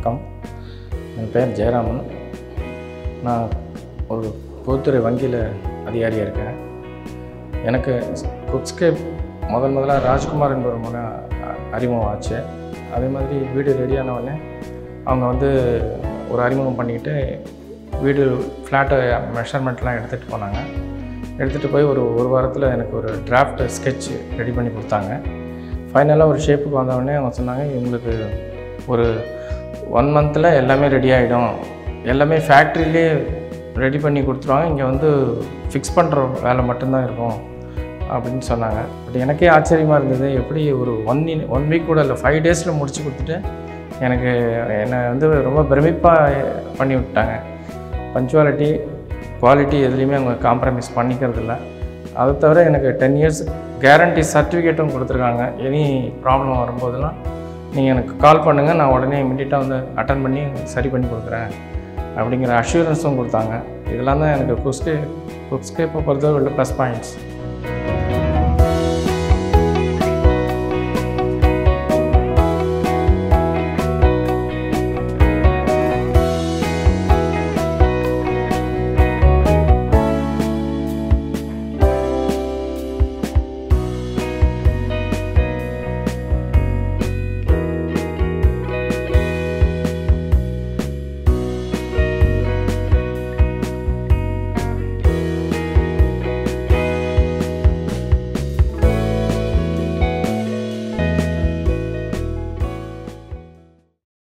வணக்கம் என் பேர் ஜெயராமன் நான் ஒரு பொதுத்துறை வங்கியில் அதிகாரியாக இருக்கேன் எனக்கு குக்ஸ்கேப் முதல் முதலாக ராஜ்குமார் என்பவர் மூலம் அ- அறிமுகம் ஆச்சு அதே மாதிரி வீடு ரெடியான உடனே அவங்க வந்து ஒரு அறிமுகம் பண்ணிக்கிட்டு வீடு ஃப்ளாட்டை மெஷர்மெண்ட்லாம் எடுத்துகிட்டு போனாங்க எடுத்துகிட்டு போய் ஒரு ஒரு வாரத்தில் எனக்கு ஒரு டிராஃப்ட் ஸ்கெட்ச் ரெடி பண்ணி கொடுத்தாங்க ஃபைனலாக ஒரு ஷேப்புக்கு வந்தவுடனே அவங்க சொன்னாங்க இவங்களுக்கு ஒரு ஒன் மந்தில் எல்லாமே ரெடி ஆகிடும் எல்லாமே ஃபேக்ட்ரியிலே ரெடி பண்ணி கொடுத்துருவாங்க இங்கே வந்து ஃபிக்ஸ் பண்ணுற வேலை மட்டும்தான் இருக்கும் அப்படின்னு சொன்னாங்க பட் எனக்கே ஆச்சரியமாக இருந்தது எப்படி ஒரு ஒன் இன் ஒன் வீக் கூட இல்லை ஃபைவ் டேஸில் முடிச்சு கொடுத்துட்டு எனக்கு என்னை வந்து ரொம்ப பிரமிப்பாக பண்ணி விட்டாங்க பஞ்சுவாலிட்டி குவாலிட்டி எதுலேயுமே அவங்க காம்ப்ரமைஸ் பண்ணிக்கிறது இல்லை அதை தவிர எனக்கு டென் இயர்ஸ் கேரண்டி சர்டிஃபிகேட்டும் கொடுத்துருக்காங்க எனி ப்ராப்ளம் வரும்போதெல்லாம் நீங்கள் எனக்கு கால் பண்ணுங்கள் நான் உடனே இமிடியட்டாக வந்து அட்டன் பண்ணி சரி பண்ணி கொடுக்குறேன் அப்படிங்கிற அஷூரன்ஸும் கொடுத்தாங்க இதெல்லாம் தான் எனக்கு குஸ்கே குக்ஸ்கேப்பை பொறுத்தவரை உள்ள ப்ளஸ் பாயிண்ட்ஸ்